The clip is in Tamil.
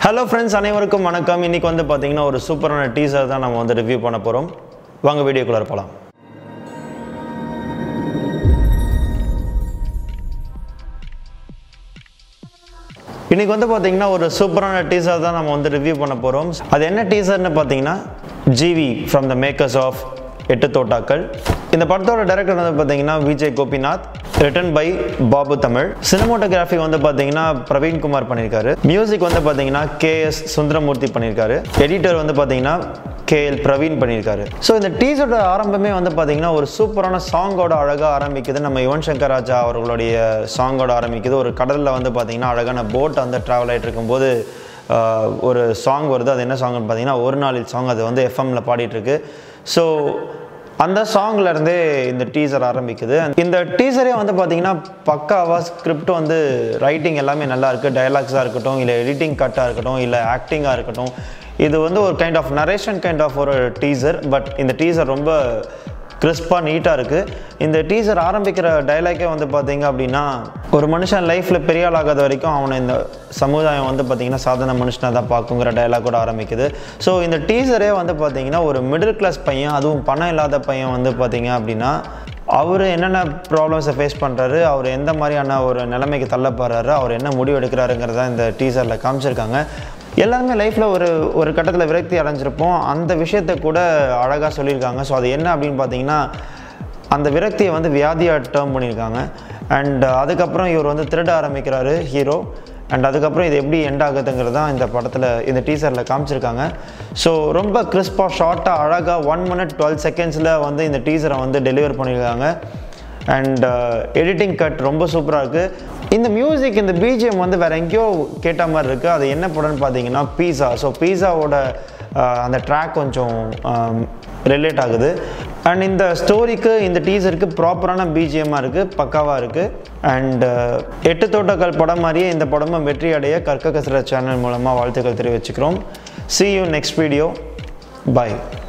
ஹலோ ஃப்ரெண்ட்ஸ் அனைவருக்கும் வணக்கம் இன்னைக்கு வந்து பார்த்தீங்கன்னா ஒரு சூப்பரான டீசர் தான் நம்ம வந்து ரிவ்யூ பண்ண போகிறோம் வாங்க வீடியோக்குள்ளே போகலாம் இன்னைக்கு வந்து பார்த்தீங்கன்னா ஒரு சூப்பரான டீசர் தான் நம்ம வந்து ரிவ்யூ பண்ண போகிறோம் அது என்ன டீசர்னு பார்த்தீங்கன்னா GV from the makers of எட்டு தோட்டாக்கள் இந்த படத்தோட டைரக்டர் வந்து பார்த்தீங்கன்னா Vijay Gopinath written by Babu Tamil cinematography வந்து பார்த்தீங்கன்னா பிரவீன் குமார் பண்ணியிருக்காரு மியூசிக் வந்து பார்த்தீங்கன்னா கே எஸ் சுந்தரமூர்த்தி பண்ணியிருக்காரு எடிட்டர் வந்து பார்த்தீங்கன்னா கே எல் பிரவீன் பண்ணியிருக்காரு ஸோ இந்த டீசரோட ஆரம்பமே வந்து பார்த்தீங்கன்னா ஒரு சூப்பரான சாங்கோட அழகாக ஆரம்பிக்குது நம்ம யுவன் சங்கர் ராஜா அவர்களுடைய சாங்கோட ஆரம்பிக்குது ஒரு கடலில் வந்து பார்த்தீங்கன்னா அழகான போட் வந்து ட்ராவல் ஆகிட்டு இருக்கும்போது ஆஹ், ஒரு சாங் வருது அது என்ன சாங்னு பார்த்தீங்கன்னா ஒரு நாளில் சாங் அது வந்து எஃப்எம்ல பாடிட்டுருக்கு ஸோ அந்த சாங்ல இருந்தே இந்த டீசர் ஆரம்பிக்குது இந்த டீசரே வந்து பார்த்தீங்கன்னா பக்காவாக ஸ்கிரிப்ட் வந்து ரைட்டிங் எல்லாமே நல்லா இருக்குது டயலாக்ஸாக இருக்கட்டும் இல்லை எடிட்டிங் கட்டாக இருக்கட்டும் இல்லை ஆக்டிங்காக இருக்கட்டும் இது வந்து ஒரு kind of narration kind of ஒரு டீசர் பட் இந்த டீசர் ரொம்ப கிறிஸ்பாக நீட்டாக இருக்குது இந்த டீசர் ஆரம்பிக்கிற டைலாக்கே வந்து பார்த்தீங்க அப்படின்னா ஒரு மனுஷன் லைஃப்பில் பெரிய ஆள் ஆகாத வரைக்கும் அவனை இந்த சமுதாயம் வந்து பார்த்தீங்கன்னா சாதாரண மனுஷனாக தான் பார்க்குங்கிற டைலாக் கூட ஆரம்பிக்குது ஸோ இந்த டீசரே வந்து பார்த்தீங்கன்னா ஒரு மிடில் கிளாஸ் பையன் அதுவும் பணம் இல்லாத பையன் வந்து பார்த்தீங்க அப்படின்னா அவர் என்னென்ன ப்ராப்ளம்ஸை ஃபேஸ் பண்ணுறாரு அவர் எந்த மாதிரியான ஒரு நிலைமைக்கு தள்ளப்படுறாரு அவர் என்ன முடிவு எடுக்கிறாருங்கிறத இந்த டீசரில் காமிச்சிருக்காங்க எல்லாருமே லைஃப்பில் ஒரு ஒரு கட்டத்தில் விரக்தி அடைஞ்சிருப்போம் அந்த விஷயத்தை கூட அழகாக சொல்லியிருக்காங்க ஸோ அது என்ன அப்படின்னு பார்த்தீங்கன்னா அந்த விரக்தியை வந்து வியாதியாக டேர்ம் பண்ணியிருக்காங்க அண்ட் அதுக்கப்புறம் இவர் வந்து திருட ஆரம்பிக்கிறாரு ஹீரோ அண்ட் அதுக்கப்புறம் இது எப்படி எண்ட் ஆகுதுங்கிறது தான் இந்த படத்தில் இந்த டீசரில் காமிச்சிருக்காங்க ஸோ ரொம்ப கிறிஸ்பாக ஷார்ட்டாக அழகாக ஒன் மினிட் டுவெல் செகண்ட்ஸில் வந்து இந்த டீசரை வந்து டெலிவர் பண்ணியிருக்காங்க அண்ட் எடிட்டிங் கட் ரொம்ப சூப்பராக இருக்குது இந்த மியூசிக் இந்த பிஜிஎம் வந்து வேற எங்கேயோ கேட்ட மாதிரி இருக்குது அது என்ன படம்னு பார்த்தீங்கன்னா பீஸா ஸோ பீஸாவோட அந்த ட்ராக் கொஞ்சம் ரிலேட் ஆகுது அண்ட் இந்த ஸ்டோரிக்கு இந்த டீசருக்கு ப்ராப்பரான பிஜிஎம்மாக இருக்குது பக்காவாக இருக்குது அண்ட் எட்டு தோட்டங்கள் படம் மாதிரியே இந்த படமும் வெற்றி அடைய கற்க கசர சேனல் மூலமாக வாழ்த்துக்கள் தெரிவிச்சுக்கிறோம் see you next video bye